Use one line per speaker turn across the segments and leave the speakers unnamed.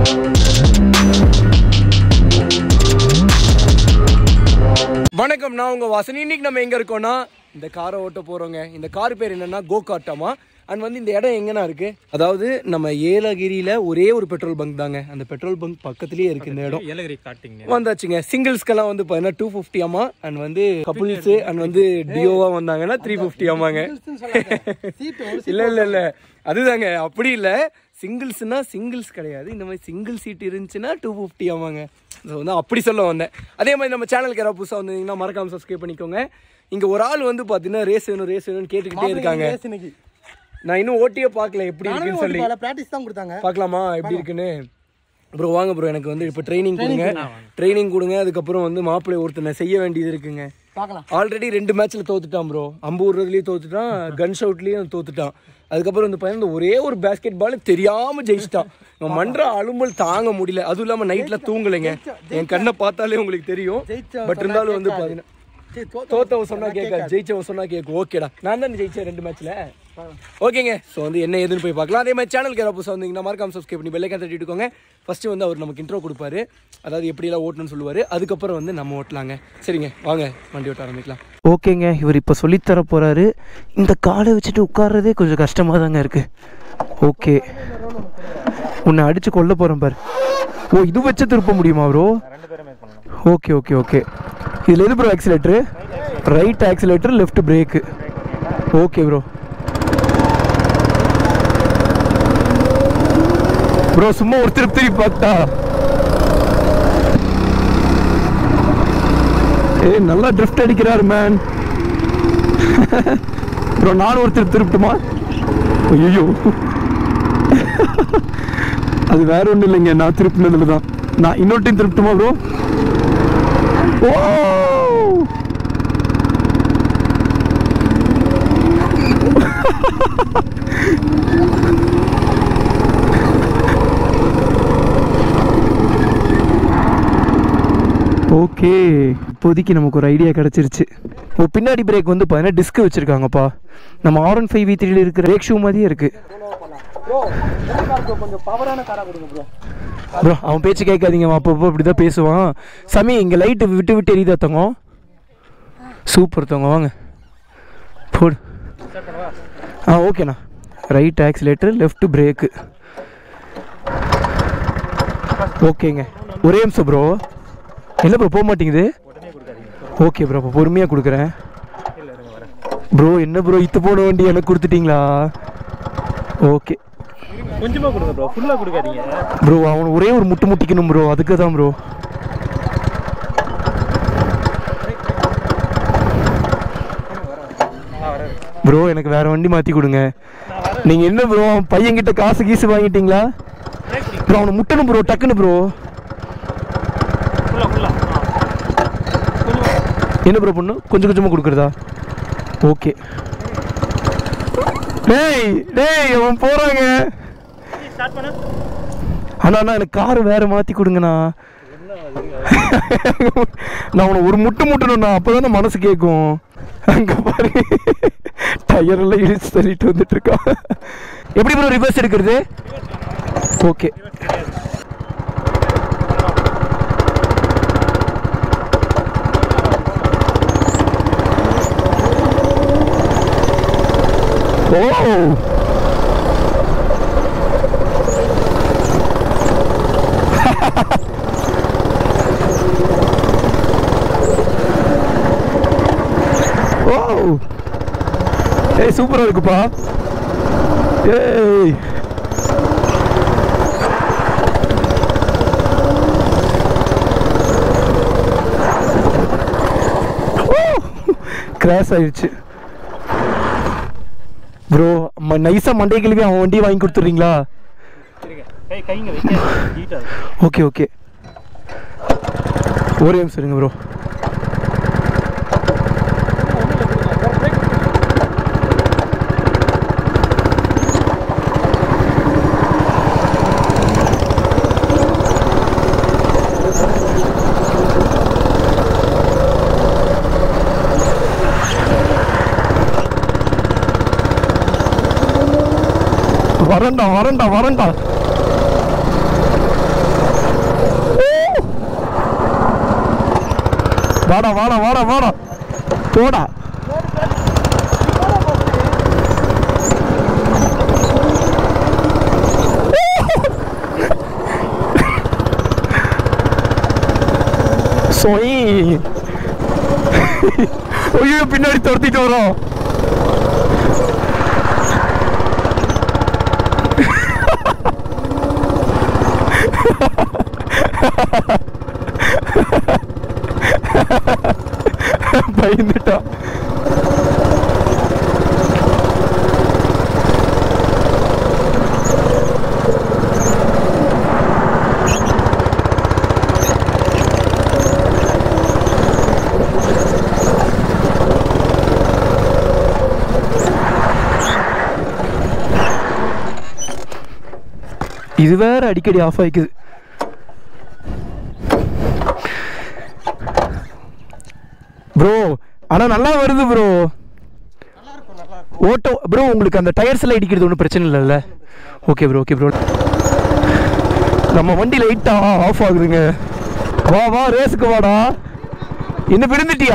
வணக்கம் நான் உங்க வாசன் இன்னைக்கு நம்ம எங்க இருக்கோம்னா இந்த காரை ஓட்ட போறோங்க இந்த கார் பேர் என்னன்னா கோகாட்டாமா அண்ட் வந்து இந்த இடம் எங்கனா இருக்கு அதாவது நம்ம ஏலகிரியில ஒரே ஒரு பெட்ரோல் பங்க் தாங்க அந்த பெட்ரோல் பங்க் பக்கத்துலயே இருக்கு இந்த இடம்
ஏலகிரி காட்டிங்க
வந்தாச்சுங்க சிங்கிள்ஸ்க்கெல்லாம் வந்து பார்த்தீங்கன்னா டூ ஃபிஃப்டி ஆமா அண்ட் வந்து கப்புள்ஸ் அண்ட் வந்து டியோவா வந்தாங்கன்னா த்ரீ ஃபிஃப்டி ஆமாங்க இல்ல இல்ல இல்ல அதுதாங்க அப்படி இல்ல சிங்கிள்ஸ்னா சிங்கிள்ஸ் கிடையாது இந்த மாதிரி சிங்கிள் சீட் இருந்துச்சுன்னா டூ ஃபிஃப்டி ஆமாங்க ஸோ வந்து அப்படி சொல்ல வந்தேன் அதே மாதிரி நம்ம சேனலுக்கு யாராவது புதுசாக வந்தீங்கன்னா மறக்காம சப்ஸ்கிரைப் பண்ணிக்கோங்க இங்க ஒரு ஆள் வந்து பார்த்தீங்கன்னா ரேஸ் வேணும் ரேஸ் வேணும்னு கேட்டுக்கிட்டே இருக்காங்க நான் இன்னும் ஓட்டியே பார்க்கல எப்படி இருக்குன்னு சொல்லி
பிராக்டிஸ் தான் கொடுத்தாங்க
பார்க்கலாமா எப்படி இருக்குன்னு ப்ரோ வாங்க ப்ரோ எனக்கு வந்து இப்போ ட்ரைனிங் கொடுங்க ட்ரைனிங் கொடுங்க அதுக்கப்புறம் வந்து மாப்பிள்ளை ஒருத்தனை செய்ய வேண்டியது இருக்குங்க
பார்க்கலாம்
ஆல்ரெடி ரெண்டு மேட்ச்ல தோத்துட்டான் ப்ரோ அம்பு விடுறதுலயும் தோத்துட்டான் கன் ஷவுட்லயும் தோத்துட்டான் அதுக்கப்புறம் வந்து பார்த்தீங்கன்னா இந்த ஒரே ஒரு பேஸ்கெட் பால் தெரியாம ஜெயிச்சிட்டான் இவன் மன்ற அலும்பல் தாங்க முடியல அதுவும் இல்லாம நைட்ல தூங்கலைங்க என் கண்ணை பார்த்தாலே உங்களுக்கு தெரியும்
ஜெயிச்சவன்
பட் இருந்தாலும் வந்து பாத்தீங்கன்னா
சரி, தோத்த-
தோத்தவன் சொன்னா கேட்காது ஜெயிச்சவன் சொன்னா கேட்கும் ஓகேடா நான் தான் ஜெயிச்சேன் ரெண்டு மேட்ச்ல ஓகேங்க ஸோ வந்து என்ன ஏதுன்னு போய் பார்க்கலாம் அதே மாதிரி சேனலுக்கு யாராவது புதுசாக வந்தீங்கன்னா மறக்காம சப்ஸ்கிரைப் பண்ணி பெல்லைக்கான் தட்டிட்டுக்கோங்க ஃபர்ஸ்ட் வந்து அவர் நமக்கு இன்ட்ரோ கொடுப்பாரு அதாவது எப்படியெல்லாம் ஓட்டணும்னு சொல்லுவார் அதுக்கப்புறம் வந்து நம்ம ஓட்டலாங்க சரிங்க வாங்க வண்டி ஓட்ட ஆரம்பிக்கலாம்
ஓகேங்க இவர் இப்போ சொல்லித்தர போகிறாரு இந்த காலை வச்சுட்டு உட்கார்றதே கொஞ்சம் கஷ்டமாக தாங்க இருக்கு ஓகே உன்னை அடித்து கொல்ல போகிறேன் பாரு ஓ இது வச்சு திருப்ப முடியுமா ப்ரோ ஓகே ஓகே ஓகே இதில் எது bro accelerator right accelerator left brake okay bro bro சும்மா ஒரு திருப்பி திருப்பி பார்த்தா ஏய் நல்லா ட்ரிஃப்ட் அடிக்கிறாரு மேன் ப்ரோ நானும் ஒருத்தர் திருப்பட்டுமா ஐயோ அது வேற ஒன்றும் இல்லைங்க நான் திருப்பினதுல தான் நான் இன்னொரு டைம் திருப்பட்டுமா ப்ரோ ஓ ஓகே இப்போதைக்கு நமக்கு ஒரு ஐடியா கிடச்சிருச்சு ஓ பின்னாடி பிரேக் வந்து பார்த்தீங்கன்னா டிஸ்க் வச்சுருக்காங்கப்பா நம்ம ஆர் ஒன் ஃபைவ் வி த்ரீல இருக்கிற பிரேக் ஷூ மாதிரியே இருக்குது
ப்ரோ கொஞ்சம் பவரான காரா கொடுங்க ப்ரோ
ப்ரோ அவன் பேச்சு கேட்காதீங்க அவன் அப்பப்போ இப்படி தான் பேசுவான் சாமி இங்கே லைட்டு விட்டு விட்டு எரியுதா தங்கம் சூப்பர் தங்கம் வாங்க போடு ஆ ஓகேண்ணா ரைட் ஆக்சிலேட்டர் லெஃப்ட் பிரேக்கு ஓகேங்க ஒரே நிமிஷம் ப்ரோ இல்லை ப்ரோ போக மாட்டேங்குது ஓகே ப்ரோ அப்போ பொறுமையாக கொடுக்குறேன் ப்ரோ என்ன ப்ரோ இத்து போன வண்டி எனக்கு கொடுத்துட்டீங்களா ஓகே
கொஞ்சமா கொடுங்க ப்ரோ ஃபுல்லா கொடுக்காதீங்க
ப்ரோ அவன் ஒரே ஒரு முட்டு முட்டிக்கணும் ப்ரோ அதுக்கு தான் ப்ரோ ப்ரோ எனக்கு வேற வண்டி மாத்தி கொடுங்க நீங்க என்ன ப்ரோ பையன்கிட்ட காசு கீசு வாங்கிட்டீங்களா ப்ரோ அவனை முட்டணும் ப்ரோ டக்குன்னு ப்ரோ
ஃபுல்லா ஃபுல்லா
என்ன ப்ரோ பண்ணு கொஞ்சம் கொஞ்சமா கொடுக்குறதா ஓகே டேய் டேய் அவன் போறாங்க
ஸ்டார்ட் பண்ணு
அண்ணா அண்ணா எனக்கு கார் வேற மாத்தி கொடுங்கண்ணா நான் உன ஒரு முட்டு முட்டணும்ண்ணா அப்பதானே மனசு கேட்கும் அங்க பாரு டயர் எல்லாம் இடிச்சு தள்ளிட்டு வந்துட்டு இருக்கான் எப்படி ப்ரோ ரிவர்ஸ் எடுக்கிறது ஓகே ஓ ஓ ஏய் சூப்பரா இருக்குப்பா ஏய் கிராஷ் ஆயிடுச்சு ப்ரோ நைஸா மண்டே கிளம்பி அவன் வண்டியை வாங்கி கொடுத்துட்றீங்களா
இருங்க கை கைங்க வைக்க ஹீட் ஆகுது
ஓகே ஓகே ஒரே நிமிஷம் இருங்க ப்ரோ வரண்டா வரண்டா வரண்டா வாடா வாடா வாடா வாடா போடா சொய் ஐயோ பின்னாடி துரத்திட்டு வரோம் பயந்துட்டான் இது வேற அடிக்கடி ஆஃப் ஆயிக்குது ப்ரோ ஆனா நல்லா வருது ப்ரோ ஓட்டோ ப்ரோ உங்களுக்கு அந்த டயர்ஸ் எல்லாம் இடிக்கிறது ஒன்றும் பிரச்சனை இல்லைல்ல ஓகே ப்ரோ ஓகே ப்ரோ நம்ம வண்டி லைட்டா ஆஃப் ஆகுதுங்க வா வா ரேஸுக்கு வாடா என்ன விழுந்துட்டியா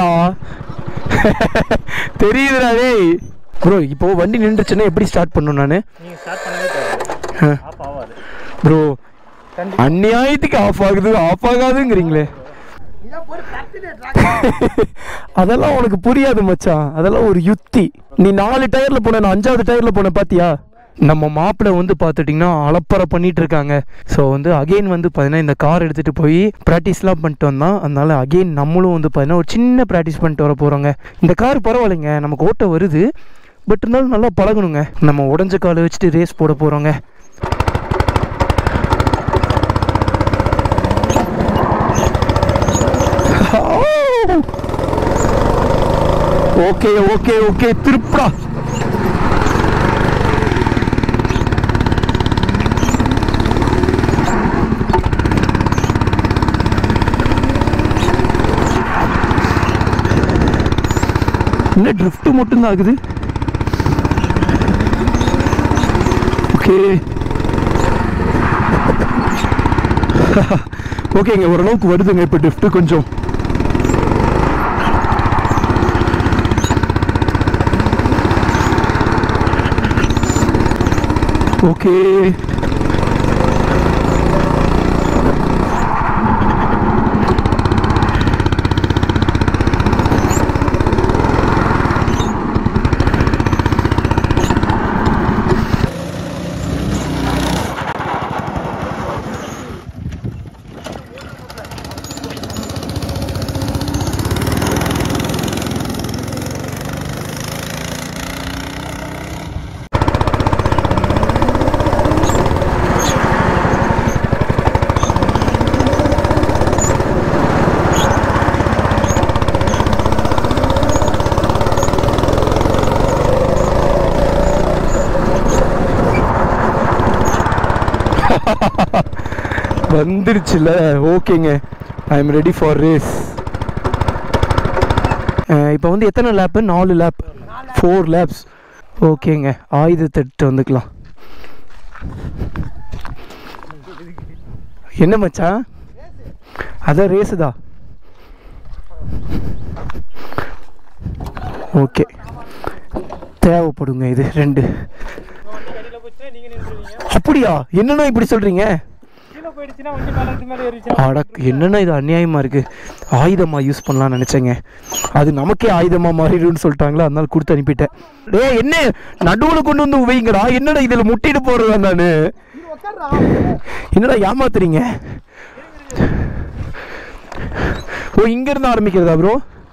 தெரியுதுடா டேய் ப்ரோ இப்போ வண்டி நின்றுச்சுன்னா எப்படி ஸ்டார்ட் பண்ணணும் நான்
நீங்கள் ஸ்டார்ட் பண்ணவே தேவை ஆஃப் ஆகாது
ப்ரோ அநியாயத்துக்கு ஆஃப் ஆகுது ஆஃப் ஆகாதுங்கிறீங்களே அதெல்லாம் உனக்கு புரியாது மச்சான் அதெல்லாம் ஒரு யுத்தி நீ நாலு டயர்ல போன நான் அஞ்சாவது டயர்ல போன பாத்தியா நம்ம மாப்பிள்ளை வந்து பார்த்துட்டிங்கன்னா அலப்பறை பண்ணிட்டு இருக்காங்க ஸோ வந்து அகைன் வந்து பார்த்தீங்கன்னா இந்த கார் எடுத்துகிட்டு போய் ப்ராக்டிஸ்லாம் பண்ணிட்டு வந்தான் அதனால அகைன் நம்மளும் வந்து பார்த்தீங்கன்னா ஒரு சின்ன ப்ராக்டிஸ் பண்ணிட்டு வர போகிறோங்க இந்த கார் பரவாயில்லைங்க நமக்கு ஓட்ட வருது பட் இருந்தாலும் நல்லா பழகணுங்க நம்ம உடஞ்ச காலை வச்சுட்டு ரேஸ் போட போகிறோங்க ஓகே ஓகே ஓகே திருப்பா என்ன ட்ரிஃப்ட் மட்டும்தான் ஆகுது ஓகே ஓகேங்க ஓரளவுக்கு வருதுங்க இப்போ ட்ரிஃப்ட் கொஞ்சம் ஓகே வந்துருச்சுல ஓகேங்க I am ready for race இப்போ வந்து எத்தனை லேப்பு நாலு லேப் ஃபோர் லேப்ஸ் ஓகேங்க ஆயுதத்தை எடுத்துட்டு வந்துக்கலாம் என்ன மச்சான் அதான் ரேஸு தான் ஓகே தேவைப்படுங்க இது ரெண்டு
கீழே போச்சுன்னா நீங்கள் நின்றுவீங்க
அப்படியா என்னண்ணா இப்படி சொல்றீங்க
கீழே போயிடுச்சுன்னா வண்டி மேலே இது மேலே ஏறிச்சுன்னா
அடக் என்னண்ணா இது அநியாயமா இருக்கு ஆயுதமா யூஸ் பண்ணலாம்னு நினைச்சேங்க அது நமக்கே ஆயுதமா மாறிடும்னு சொல்லிட்டாங்களா அதனால கொடுத்து அனுப்பிட்டேன் டேய் என்ன நடுவுல கொண்டு வந்து வைங்கடா என்னடா இதுல முட்டிட்டு போறதா நானு என்னடா ஏமாத்துறீங்க ஓ இங்க இருந்து ஆரம்பிக்கிறதா ப்ரோ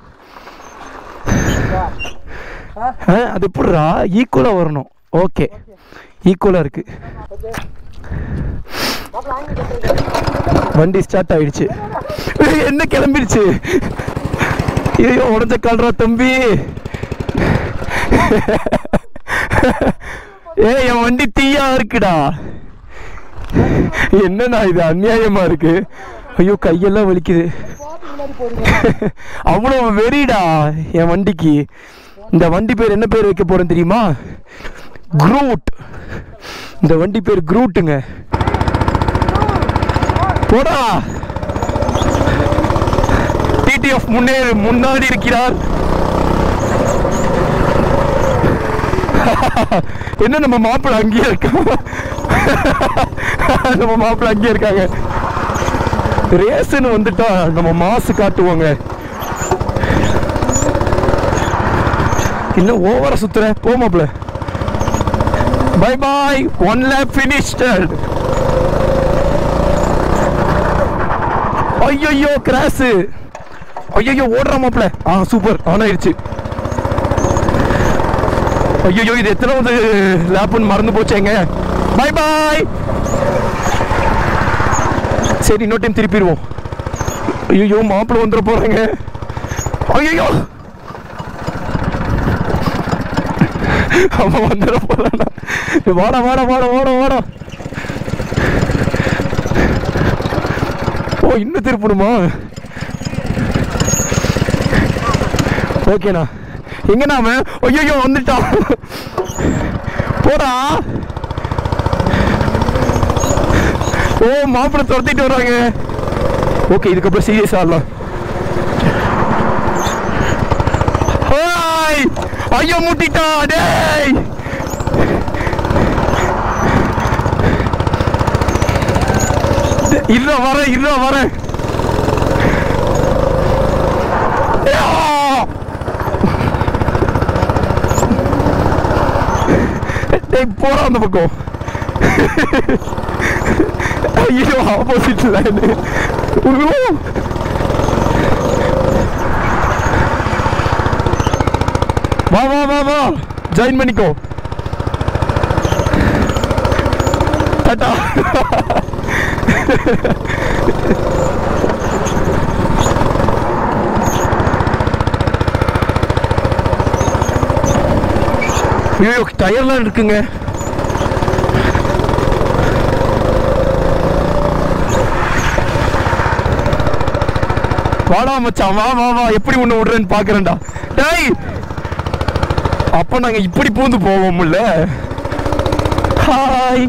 அது எப்படிடா ஈக்குவலா வரணும் ஓகே ஈக்குவலா இருக்கு வண்டி ஸ்டார்ட் ஆயிடுச்சு ஏய், என்ன கிளம்பிடுச்சு ஐயோ உடஞ்ச கால்ரா தம்பி ஏ என் வண்டி தீயா இருக்குடா என்னண்ணா இது அநியாயமா இருக்கு ஐயோ கையெல்லாம் வலிக்குது அவ்வளோ வெறிடா என் வண்டிக்கு இந்த வண்டி பேர் என்ன பேர் வைக்க போறேன் தெரியுமா குரூட் இந்த வண்டி பேர் குரூட்டுங்க போடா டிடிஎஃப் முன்னே முன்னாடி இருக்கிறார் என்ன நம்ம மாப்பிள்ளை அங்கேயே இருக்காங்க நம்ம மாப்பிள்ளை அங்கேயே இருக்காங்க ரேஸ்னு வந்துட்டா நம்ம மாசு காட்டுவாங்க இன்னும் ஓவரா சுத்துற போ மாப்பிள்ள bye bye one lap finished ஐயோ கிராஸ் ஐயோ ஓடுற மாப்பிள்ள ஆ சூப்பர் ஆன் ஆயிடுச்சு ஐயோ இது எத்தனாவது லேப்னு மறந்து போச்சேங்க பை பாய் சரி இன்னொரு டைம் திருப்பிடுவோம் ஐயோ மாப்பிள்ள வந்துட போறாங்க ஐயோ அவன் வந்துட போறானா வாடா வாடா வாடா வாடா வாடா ஓ இன்னும் திருப்பணுமா ஓகேண்ணா எங்கண்ணா அவன் ஐயோ வந்துட்டான் போடா ஓ மாப்பிள்ளை துரத்திட்டு வர்றாங்க ஓகே இதுக்கப்புறம் சீரியஸ் ஆடலாம் ஹாய் ஐயோ முட்டிட்டா டேய் இல்ல வரேன் இல்ல வரேன் யா! டேய் போடா அந்த பக்கம் ஐயோ ஆப்போசிட் லைன் வா வா வா வா ஜாயின் பண்ணிக்கோ டாடா ஐயோ டயர்லாம் இருக்குங்க வாடா மச்சான் வா வா வா எப்படி ஒண்ணு விடுறேன்னு பாக்குறேன்டா டேய் அப்ப நாங்க இப்படி பூந்து போவோம்ல ஹாய்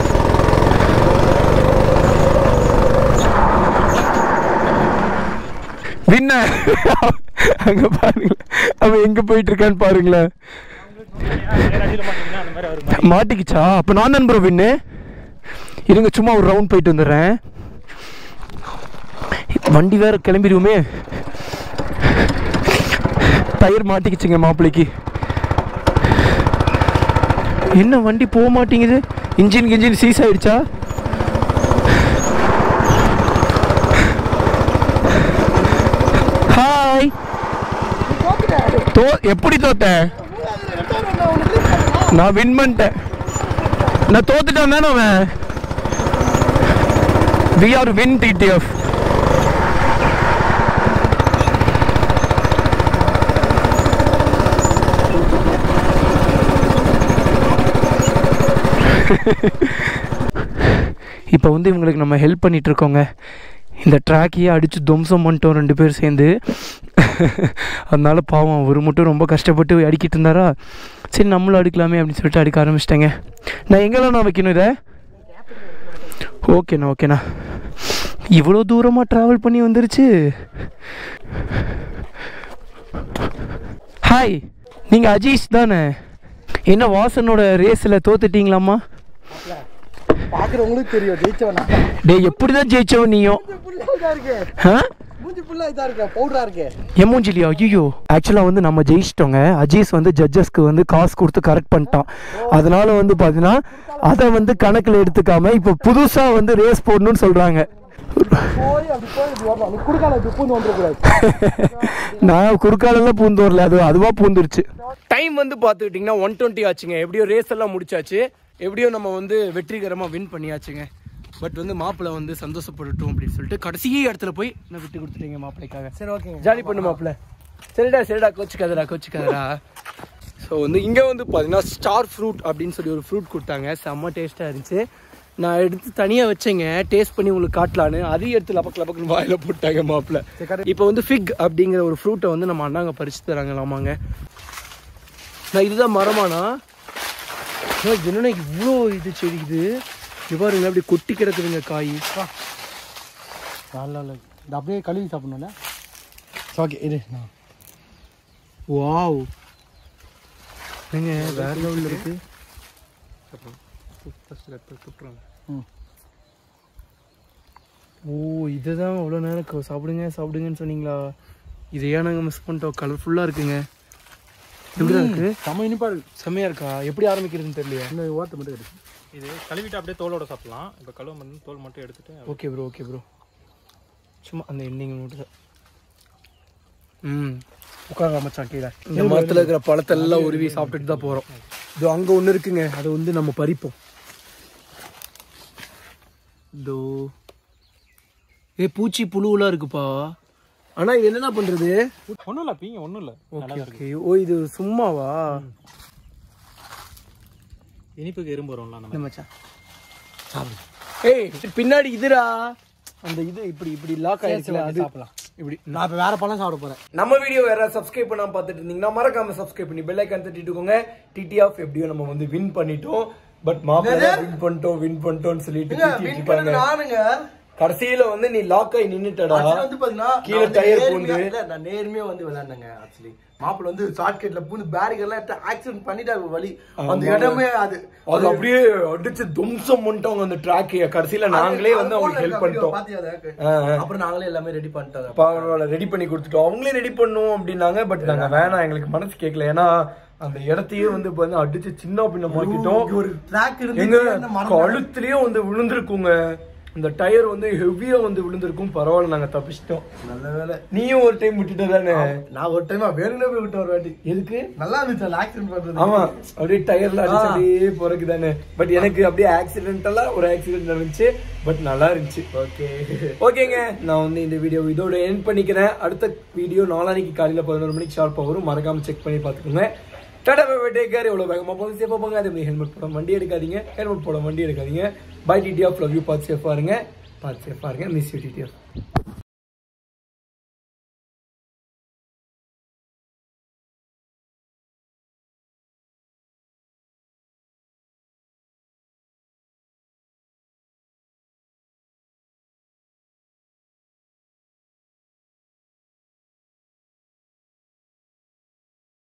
வின்ன அங்க பாருங்களேன் அவன் எங்க போயிட்டு இருக்கான்னு பாருங்களேன்
அடியில் மாட்டீங்கன்னா அந்த மாதிரி அவர்
மாட்டிக்கிச்சா அப்ப நான் தான் ப்ரோ வின்னு இருங்க சும்மா ஒரு ரவுண்ட் போயிட்டு வந்துடுறேன் வண்டி வேற கிளம்பிடுவோமே டயர் மாட்டிக்கிச்சுங்க மாப்பிள்ளைக்கு என்ன வண்டி போக மாட்டேங்குது இன்ஜின் கிஞ்சின் சீஸ் ஆயிடுச்சா ஹாய் தோ எப்படி தோத்தேன் நான் வின் பண்ணிட்டேன் நான் தோத்துட்டேன் தானே அவன் வி ஆர் வின் டிடிஎஃப் இப்போ வந்து இவங்களுக்கு நம்ம ஹெல்ப் பண்ணிட்டு இருக்கோங்க இந்த ட்ராக்கையே அடித்து துவம்சம் பண்ணிட்டோம் ரெண்டு பேர் சேர்ந்து அதனால பாவம் அவர் மட்டும் ரொம்ப கஷ்டப்பட்டு அடிக்கிட்டு இருந்தாரா சரி நம்மளும் அடிக்கலாமே அப்படின்னு சொல்லிட்டு அடிக்க ஆரம்பிச்சிட்டேங்க நான் எங்கெல்லாம் நான் வைக்கணும் இதை ஓகேண்ணா ஓகேண்ணா இவ்வளோ தூரமாக ட்ராவல் பண்ணி வந்துருச்சு ஹாய் நீங்கள் அஜீஷ் தானே என்ன வாசனோட ரேஸில் தோத்துட்டீங்களாம்மா
பாக்குறவங்களுக்கு தெரியும் ஜெயிச்சவன் நான்
டேய் எப்படி தான் ஜெயிச்சவன் நீயும்
ஃபுல்லா இதா இருக்கு
ஆ
மூஞ்சி ஃபுல்லா இதா இருக்கு பவுடரா இருக்கு
எமோஞ்சிலியா ஐயோ ஆக்சுவலாக வந்து நம்ம ஜெயிச்சிட்டோங்க அஜீஸ் வந்து ஜட்ஜஸ்க்கு வந்து காசு கொடுத்து கரெக்ட் பண்ணிட்டான் அதனால வந்து பார்த்தீங்கன்னா அதை வந்து கணக்கில் எடுத்துக்காம இப்போ புதுசாக வந்து ரேஸ் போடணும்னு சொல்கிறாங்க
போய் அப்படி போய் இப்படி வரலாம் நீ குடுக்கால இப்படி பூந்து வந்துடக்கூடாது
நான் குறுக்காலெல்லாம் பூந்து வரல அது அதுவாக பூந்துருச்சு
டைம் வந்து பார்த்துக்கிட்டிங்கன்னா ஒன் டுவெண்ட்டி ஆச்சுங்க எப்படியோ ரேஸ் எல்லாம் முடிச்சாச்சு எப்படியோ நம்ம வந்து வெற்றிகரமாக வின் பண்ணியாச்சுங்க பட் வந்து மாப்பிள்ளை வந்து சந்தோஷப்படட்டும் அப்படின்னு சொல்லிட்டு கடைசி இடத்துல போய் நான் விட்டு கொடுத்துட்டீங்க மாப்பிள்ளைக்காக
சரி ஓகேங்க
ஜாலி பண்ணு மாப்பிள்ள சரிடா சரிடா கோச்சுக்காதடா கோச்சுக்காதடா ஸோ வந்து இங்கே வந்து பார்த்தீங்கன்னா ஸ்டார் ஃப்ரூட் அப்படின்னு சொல்லி ஒரு ஃப்ரூட் கொடுத்தாங்க செம்ம டேஸ்ட்டாக இருந்துச்சு நான் எடுத்து தனியாக வச்சேங்க டேஸ்ட் பண்ணி உங்களுக்கு காட்டலான்னு அதையும் எடுத்து லபக் லபக்குன்னு வாயில் போட்டாங்க மாப்பிள்ள இப்போ வந்து ஃபிக் அப்படிங்கிற ஒரு ஃப்ரூட்டை வந்து நம்ம அண்ணாங்க பறிச்சு தராங்களாமாங்க நான் இதுதான் மரமானா ஏய், இது என்னன்னா இவ்வளோ இது செடி இது இது பாருங்க அப்படி கொட்டி கிடக்குதுங்க காய்
நல்லா இல்லை இந்த அப்படியே கழுவி சாப்பிடணும்ல ஓகே இரு நான்
வாவ் ஏங்க வேற லெவலில் இருக்கு
ம்
ஓ இதுதான் அவ்வளோ நேரம் க- சாப்பிடுங்க சாப்பிடுங்கன்னு சொன்னீங்களா இதையா நாங்கள் மிஸ் பண்ணிட்டோம் கலர்ஃபுல்லாக இருக்குங்க எப்படிதான் இருக்கு
செம்ம இனிப்பா இருக்கு
செம்மையா இருக்கா எப்படி ஆரம்பிக்கிறதுன்னு தெரியலையா
இன்னும் ஓட்ட மட்டும் இருக்கு
இது கழுவிட்டு அப்படியே தோலோட சாப்பிடலாம் இப்போ கழுவ மட்டும் தோல் மட்டும் எடுத்துட்டு
ஓகே ப்ரோ ஓகே ப்ரோ சும்மா அந்த எண்டிங் மட்டும் தான் ம்
உட்கார மச்சான் கீழே
இந்த மரத்துல இருக்கிற பழத்தை எல்லாம் உருவி சாப்பிட்டுட்டு தான் போறோம் இது அங்க ஒண்ணு இருக்குங்க அதை வந்து நம்ம பறிப்போம்
தோ ஏ பூச்சி புழுவெல்லாம் இருக்குப்பா
ஆனா இது என்னென்ன பண்றது
ஒன்றும் இல்லை பீங்க ஒன்றும் இல்லை
ஓகே ஓகே ஓ இது சும்மாவா
இனிப்புக்கு எறும்பு வரும்ல நம்ம
இந்த மச்சான்
ஏய் பின்னாடி இதுடா அந்த இது இப்படி இப்படி லாக் ஆயிருச்சுல அது
சாப்பிடலாம்
இப்படி
நான் இப்போ வேற பழம் சாப்பிட போறேன்
நம்ம வீடியோ வேற சப்ஸ்கிரைப் பண்ணாம பார்த்துட்டு இருந்தீங்கன்னா மறக்காம சப்ஸ்கிரைப் பண்ணி பெல் ஐக்கான் தட்டிட்டுக்கோங்க டிடி ஆஃப் எப்படியோ நம்ம வந்து வின் பண்ணிட்டோம் பட் மாப்பிள்ளை வின் பண்ணிட்டோம் வின் பண்ணிட்டோம்னு சொல்லிட்டு திட்டிட்டு இருக்காங்க
நானுங்க
கடைசியில வந்து நீ லாக் ஆகி நின்னுட்டடா
Actually வந்து பாத்தீங்கன்னா,
கீழே
நான் வந்து
டயர்
நேர்மையா-
பூந்து
இல்ல, நான் நேர்மையா வந்து விளையாண்டேங்க ஆக்சுவலி மாப்பிள்ள வந்து ஷார்ட் கட்ல பூந்து பேரிகர் எல்லாம் ஆக்சிடென்ட் பண்ணிட்டாரு வழி அந்த இடமே அது
அது அப்படியே அடிச்சு தும்சம் பண்ணிட்டோங்க அந்த ட்ராக் கடைசியில நாங்களே வந்து அவங்களுக்கு ஹெல்ப் பண்ணிட்டோம்
பாத்தியா அதை?
ஆ, ஆ.
அப்புறம் நாங்களே எல்லாமே ரெடி பண்ணிட்டோம்
பரவாயில்ல ரெடி பண்ணி கொடுத்துட்டோம் அவங்களே ரெடி பண்ணுவோம் அப்படின்னாங்க பட் நாங்க வேணாம் எங்களுக்கு மனசு கேட்கல ஏன்னா அந்த இடத்தையே வந்து பாத்தீங்கன்னா அடிச்சு சின்ன பின்ன மாக்கிட்டோம்
ஒரு ட்ராக்
எங்க
இருந்து
கழுத்துலயே வந்து விழுந்திருக்குங்க இந்த டயர் வந்து ஹெவியா வந்து விழுந்திருக்கும் பரவாயில்ல நாங்க தப்பிச்சிட்டோம்
நல்ல வேலை
நீயும் ஒரு டைம் விட்டுட்ட தானே
நான் ஒரு டைம் வேணும்னே போய் விட்டு ஒரு வாட்டி
எதுக்கு
நல்லா இருந்துச்சு அந்த ஆக்சிடென்ட் பண்றது
ஆமா அப்படியே டயர்ல அடிச்சு அப்படியே போறதுக்கு தானே பட் எனக்கு அப்படியே ஆக்சிடென்டலா ஒரு ஆக்சிடென்ட் நடந்துச்சு பட் நல்லா இருந்துச்சு
ஓகே
ஓகேங்க நான் வந்து இந்த வீடியோ இதோட எண்ட் பண்ணிக்கிறேன் அடுத்த வீடியோ நாளானிக்கு காலையில பதினோரு மணிக்கு ஷார்ப்பாக வரும் மறக்காம செக் பண்ணி பார்த்துக்கோங்க டாடா பை டேக் கேர் எவ்வளோ வேகமாக போங்க சேஃபாக போங்க அதே மாதிரி ஹெல்மெட் போட வண்டி எடுக்காதீங்க ஹெல்மெட் போட வண்டி எடுக்காதீங்க பை டிடிஎஃப் லவ் யூ பார்த்து சேஃபாக இருங்க பார்த்து சேஃபாக இருங்க மிஸ் யூ டிடிஎஃப்